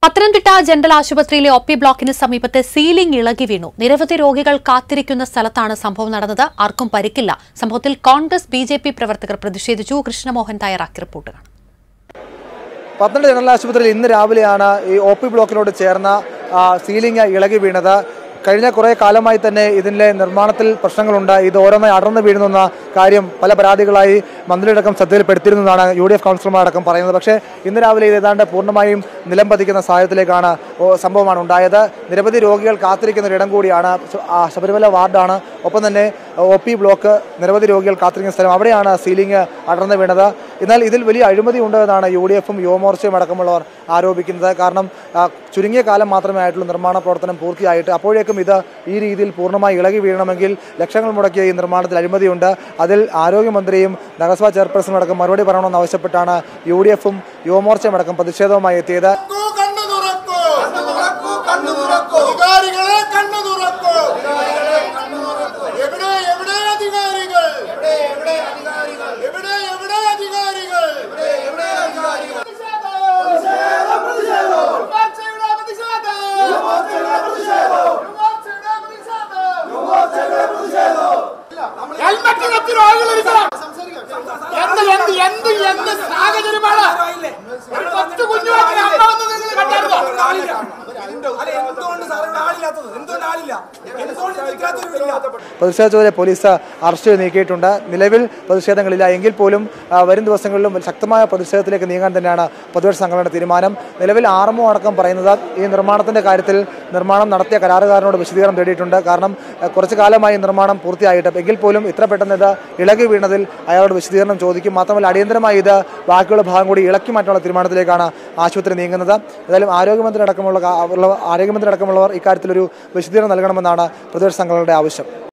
Pathanamthitta general ആശുപത്രിയിലെ O P ബ്ലോക്കിന് സമീപത്തെ സീലിംഗ് ഇളകി വീണു നിരവധി രോഗികൾ കാത്തിരിക്കുന്ന സ്ഥലത്താണ് സംഭവം നടന്നത് ആർക്കും പരിക്കില്ല സംഭവത്തിൽ കോൺഗ്രസ് ബി ജെ പി പ്രവർത്തകർ പ്രതിഷേധിച്ചു കൃഷ്ണമോഹൻ തയ്യാറാക്കിയ റിപ്പോർട്ട് കാണാം പത്തനംതിട്ട ജനറൽ ആശുപത്രിയിൽ ഇന്ന് രാവിലെയാണ് ഈ ഒ പി ബ്ലോക്കിനോട് ചേർന്ന ആ, സീലിംഗ് ഇളകി വീണത് കഴിഞ്ഞ കുറേ കാലമായി തന്നെ ഇതിൻ്റെ നിർമ്മാണത്തിൽ പ്രശ്നങ്ങളുണ്ട് ഇത് ഓരോന്നായി അടർന്നു വീഴുന്ന കാര്യം പല പരാതികളായി മന്ത്രിയടക്കം ശ്രദ്ധയിൽപ്പെടുത്തിയിരുന്നതാണ് യു ഡി എഫ് കൗൺസിലർമാരടക്കം പറയുന്നത് പക്ഷേ ഇന്ന് രാവിലെ ഇത് ഏതാണ്ട് പൂർണ്ണമായും നിലം പതിക്കുന്ന സാഹചര്യത്തിലേക്കാണ് ഓ, സംഭവമാണ് ഉണ്ടായത് നിരവധി രോഗികൾ കാത്തിരിക്കുന്ന ഒരു ഇടം കൂടിയാണ് ശ- ആ, ശബരിമല വാർഡാണ് ഒപ്പം തന്നെ ഒ പി ബ്ലോക്ക് നിരവധി രോഗികൾ കാത്തിരിക്കുന്ന സ്ഥലം അവിടെയാണ് സീലിംഗ് അടർന്നു വീണത് എന്നാൽ ഇതിൽ വലിയ അഴിമതി ഉണ്ടെന്നാണ് യു ഡി എഫും യുവമോർച്ചയും അടക്കമുള്ളവർ ആരോപിക്കുന്നത് കാരണം ആ, ചുരുങ്ങിയ കാലം മാത്രമേ ആയിട്ടുള്ളൂ നിർമ്മാണ പ്രവർത്തനം പൂർത്തിയായിട്ട് അപ്പോഴേക്കും ഇത് ഈ രീതിയിൽ പൂർണ്ണമായി ഇളകി വീഴണമെങ്കിൽ ലക്ഷങ്ങൾ മുടക്കിയ ഈ നിർമ്മാണത്തിൽ അഴിമതിയുണ്ട് അതിൽ ആരോഗ്യമന്ത്രിയും നഗരസഭാ ചെയർപേഴ്സണും അടക്കം മറുപടി പറയണമെന്ന് ആവശ്യപ്പെട്ടാണ് യു ഡി എഫും യുവമോർച്ചയും അടക്കം പ്രതിഷേധവുമായി എത്തിയത് കണ്ണു തുറക്കൂ കണ്ണു തുറക്കൂ കണ്ണു തുറക്കൂ അധികാരികളെ കണ്ണു തുറക്കൂ എവിടെ എവിടെ അധികാരികൾ എവിടെ എവിടെ അധികാരികൾ എവിടെ എവിടെ അധികാരികൾ എവിടെ എവിടെ അധികാരികൾ ഹെൽമറ്റ് വെച്ച് രോഗികൾ ഇരിക്കണം എന്ത് എന്ത് എന്ത് എന്ത് സാഹചര്യമാണ് ഒരു കൊച്ചു കുഞ്ഞുവാക്കിന് അമ്മ വന്ന് നിങ്ങൾ കണ്ടായിരുന്നോ അല്ല എന്തുകൊണ്ട് സാർ ഇവിടെ ആളില്ലാത്തത് എന്തുകൊണ്ട് ആളില്ല എന്തുകൊണ്ട് നിൽക്കാത്തവരില്ല പ്രതിഷേധിച്ചവരെ പോലീസ് അറസ്റ്റ് ചെയ്ത് നീക്കിയിട്ടുണ്ട് നിലവിൽ പ്രതിഷേധങ്ങളില്ല എങ്കിൽ പോലും ആ, വരും ദിവസങ്ങളിലും ശക്തമായ പ്രതിഷേധത്തിലേക്ക് നീങ്ങാൻ തന്നെയാണ് പ്രതിപക്ഷ സംഘടനയുടെ തീരുമാനം നിലവിൽ ആർമോ അടക്കം പറയുന്നത് ഈ നിർമ്മാണത്തിന്റെ കാര്യത്തിൽ നിർമ്മാണം നടത്തിയ കരാറുകാരനോട് വിശദീകരണം തേടിയിട്ടുണ്ട് കാരണം ആ, കുറച്ചു കാലമായി നിർമ്മാണം പൂർത്തിയായിട്ട് എങ്കിൽ പോലും ഇത്ര പെട്ടെന്ന് ഇത് ഇളകി വീണതിൽ അയാളോട് വിശദീകരണം ചോദിക്കും മാത്രമല്ല അടിയന്തരമായി ഇത് ബാക്കിയുള്ള ഭാഗം കൂടി ഇളക്കി മാറ്റാനുള്ള തീരുമാനത്തിലേക്കാണ് ആശുപത്രി നീങ്ങുന്നത് ഏതായാലും ആരോഗ്യമന്ത്രി അടക്കമുള്ള കാ- ഉള്ള- ആരോഗ്യമന്ത്രി അടക്കമുള്ളവർ ഇക്കാര്യത്തിലൊരു വിശദീകരണം നൽകണമെന്നാണ് പ്രതിപക്ഷ സംഘടനയുടെ ആവശ്യം